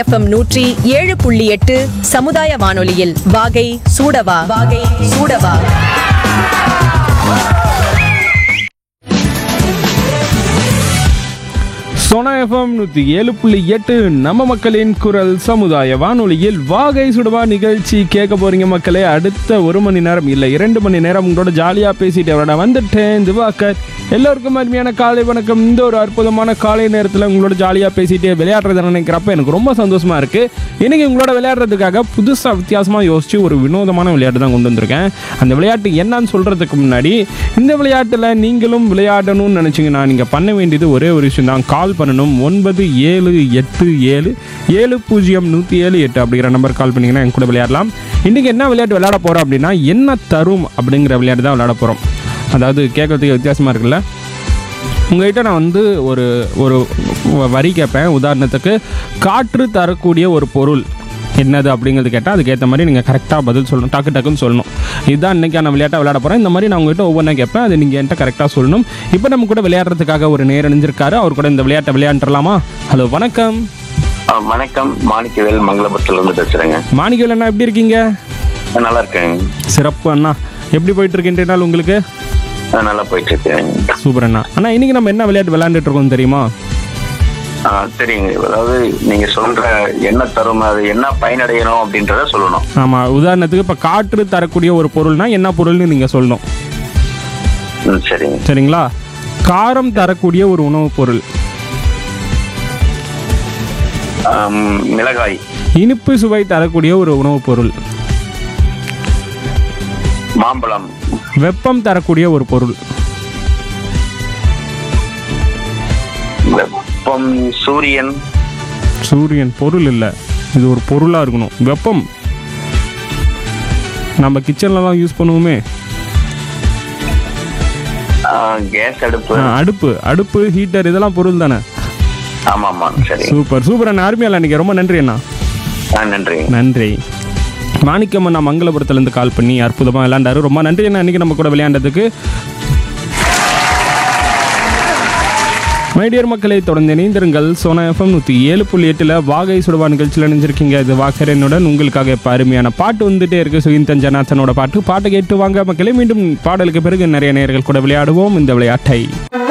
FM நூற்றி ஏழு புள்ளி எட்டு சமுதாய வானொலியில் வாகை சூடவா வாகை சூடவா சோனா எஃப்எம் நூற்றி ஏழு புள்ளி எட்டு நம்ம மக்களின் குரல் சமுதாய வானொலியில் வாகை சுடுவா நிகழ்ச்சி கேட்க போறீங்க மக்களே அடுத்த ஒரு மணி நேரம் இல்லை இரண்டு மணி நேரம் உங்களோட ஜாலியாக பேசிட்டு அவரோட வந்துட்டேன் திவாகர் எல்லோருக்கும் அருமையான காலை வணக்கம் இந்த ஒரு அற்புதமான காலை நேரத்தில் உங்களோட ஜாலியாக பேசிட்டு விளையாடுறத நினைக்கிறப்ப எனக்கு ரொம்ப சந்தோஷமா இருக்கு இன்னைக்கு உங்களோட விளையாடுறதுக்காக புதுசாக வித்தியாசமாக யோசிச்சு ஒரு வினோதமான விளையாட்டு தான் கொண்டு வந்திருக்கேன் அந்த விளையாட்டு என்னன்னு சொல்றதுக்கு முன்னாடி இந்த விளையாட்டில் நீங்களும் விளையாடணும்னு நினச்சிங்கன்னா நீங்கள் பண்ண வேண்டியது ஒரே ஒரு விஷயம் தான் கால் பண்ணணும் ஒன்பது ஏழு எட்டு ஏழு ஏழு பூஜ்ஜியம் நூற்றி ஏழு எட்டு அப்படிங்கிற நம்பர் கால் பண்ணிங்கன்னா என் கூட விளையாடலாம் இன்றைக்கி என்ன விளையாட்டு விளையாட போகிறோம் அப்படின்னா என்ன தரும் அப்படிங்கிற விளையாட்டு தான் விளையாட போகிறோம் அதாவது கேட்கறதுக்கு வித்தியாசமாக இருக்குல்ல உங்ககிட்ட நான் வந்து ஒரு ஒரு வரி கேட்பேன் உதாரணத்துக்கு காற்று தரக்கூடிய ஒரு பொருள் என்னது அப்படிங்கிறது கேட்டால் அதுக்கேற்ற மாதிரி நீங்கள் கரெக்டாக பதில் சொல்லணும் டக்கு டக்குன்னு சொல்லணும் இதுதான் இன்றைக்கான விளையாட்டை விளையாட போகிறேன் இந்த மாதிரி நான் உங்ககிட்ட ஒவ்வொன்றா கேட்பேன் அது நீங்கள் என்கிட்ட கரெக்டாக சொல்லணும் இப்போ நம்ம கூட விளையாடுறதுக்காக ஒரு நேரம் அணிஞ்சிருக்காரு அவர் கூட இந்த விளையாட்டை விளையாண்டுலாமா ஹலோ வணக்கம் ஆ, வணக்கம் மாணிக்கவேல் மங்களபுரத்துல இருந்து பேசுறேங்க மாணிக்கவேல் அண்ணா எப்படி இருக்கீங்க ஆ, நல்லா இருக்கேங்க சிறப்பு அண்ணா எப்படி போயிட்டு இருக்கு இன்றைய நாள் உங்களுக்கு ஆ, நல்லா போயிட்டு இருக்கேன் சூப்பர் அண்ணா அண்ணா இன்னைக்கு நம்ம என்ன விளையாட்டு விளையாண்டுட்டு இருக்கோம் தெரியுமா ஆ, சரிங்க அதாவது நீங்க சொல்ற என்ன தரும் அது என்ன பயனடையணும் அப்படின்றத சொல்லணும் ஆமாம் உதாரணத்துக்கு இப்போ காற்று தரக்கூடிய ஒரு பொருள்னா என்ன பொருள்னு நீங்கள் சொல்லணும் ம், சரிங்க சரிங்களா காரம் தரக்கூடிய ஒரு உணவுப் பொருள் ஆம், மிளகாய் இனிப்பு சுவை தரக்கூடிய ஒரு உணவுப் பொருள் மாம்பழம் வெப்பம் தரக்கூடிய ஒரு பொருள் வெப்பம் சூரியன் சூரியன் பொருள் இல்லை இது ஒரு பொருளாக இருக்கணும் வெப்பம் நம்ம கிச்சன்லலாம் யூஸ் பண்ணுவோமே ஆ, கேஸ் அடுப்பு ஆ, அடுப்பு அடுப்பு ஹீட்டர் இதெல்லாம் பொருள் தானே ஆமா ஆமா சரி சூப்பர் சூப்பர் அண்ணா அருமையா நீங்கள் ரொம்ப நன்றி அண்ணா ஆ, நன்றிங்க நன்றி மாணிக்கம் அண்ணா மங்களபுரத்துலேருந்து கால் பண்ணி அற்புதமாக விளையாண்டாரு ரொம்ப நன்றி அண்ணா இன்னைக்கு நம்ம கூட விளையாண்டதுக்கு மைடியர் மக்களை தொடர்ந்து இணைந்திருங்கள் சோனா எஃப்எம் நூற்றி ஏழு புள்ளி எட்டில் வாகை சுடுவா நிகழ்ச்சியில் இணைஞ்சிருக்கீங்க இது வாக்கரனுடன் உங்களுக்காக இப்போ அருமையான பாட்டு வந்துட்டே இருக்கு சுகிந்தன் ஜனாத்தனோட பாட்டு பாட்டை கேட்டு வாங்க மக்களே மீண்டும் பாடலுக்கு பிறகு நிறைய நேர்கள் கூட விளையாடுவோம் இந்த விளையாட்டை